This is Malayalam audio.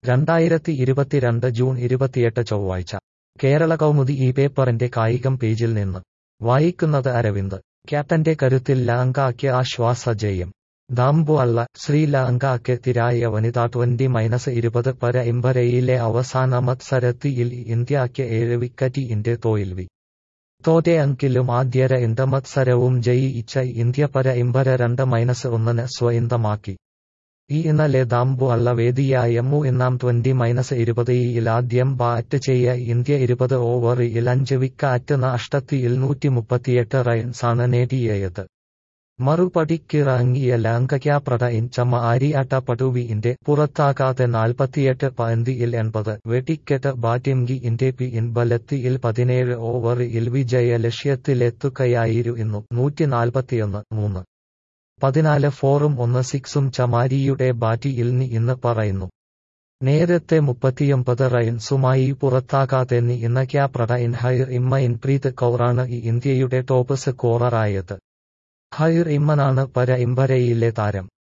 രണ്ടായിരത്തി ഇരുപത്തിരണ്ട് ജൂൺ ഇരുപത്തിയെട്ട് ചൊവ്വാഴ്ച കേരള കൗമുദി ഈ പേപ്പറിന്റെ കായികം പേജിൽ നിന്ന് വായിക്കുന്നത് അരവിന്ദ് ക്യാപ്റ്റന്റെ കരുത്തിൽ ലങ്കയ്ക്ക് ആശ്വാസ ജയം ദാംബു അല്ല ശ്രീലങ്കയ്ക്കെതിരായ വനിതാ ട്വന്റി മൈനസ് ഇരുപത് പരമ്പരയിലെ അവസാന മത്സരത്തിൽ ഇന്ത്യയ്ക്ക് ഏഴ് വിക്കറ്റിന്റെ തോൽവി തോറ്റെങ്കിലും ആദ്യ രണ്ട് മത്സരവും ജയിച്ച ഇന്ത്യ പരമ്പര രണ്ട് മൈനസ് ഒന്നിന് സ്വന്തമാക്കി ഈ ഇന്നലെ ദാംബു അള്ള വേദിയായ മൂന്നാം ട്വന്റി മൈനസ് ഇരുപതിൽ ആദ്യം ബാറ്റ് ചെയ്യ ഇന്ത്യ ഇരുപത് ഓവറിൽ അഞ്ച് വിക്കറ്റ് നഷ്ടത്തിൽ നൂറ്റി മുപ്പത്തിയെട്ട് റൺസാണ് നേടിയത് മറുപടിക്കിറങ്ങിയ ലങ്കയ്ക്ക് പ്രടയിഞ്ചമ ആരിയാട്ട പടുവിന്റെ പുറത്താകാതെ നാൽപ്പത്തിയെട്ട് പന്തിയിൽ എൺപത് വെടിക്കെട്ട് ബാറ്റിംഗിന്റെ പിൻബലത്തിൽ പതിനേഴ് ഓവറിൽ വിജയ ലക്ഷ്യത്തിലെത്തുകയായിരുന്നു നൂറ്റി നാൽപ്പത്തിയൊന്ന് മൂന്ന് പതിനാല് ഫോറും ഒന്ന് സിക്സും ചമാരിയുടെ ബാറ്റിയിൽ ഇന്ന് പറയുന്നു നേരത്തെ മുപ്പത്തിയൊമ്പത് റൺസുമായി പുറത്താകാതെ ഇന്ന് ക്യാപ്രടയിൻ ഹൈർ ഇമ്മയിൻ പ്രീത് കൗറാണ് ഇന്ത്യയുടെ ടോപ്പ് സ്കോററായത് ഹൈർ ഇമ്മനാണ് പരമ്പരയിലെ താരം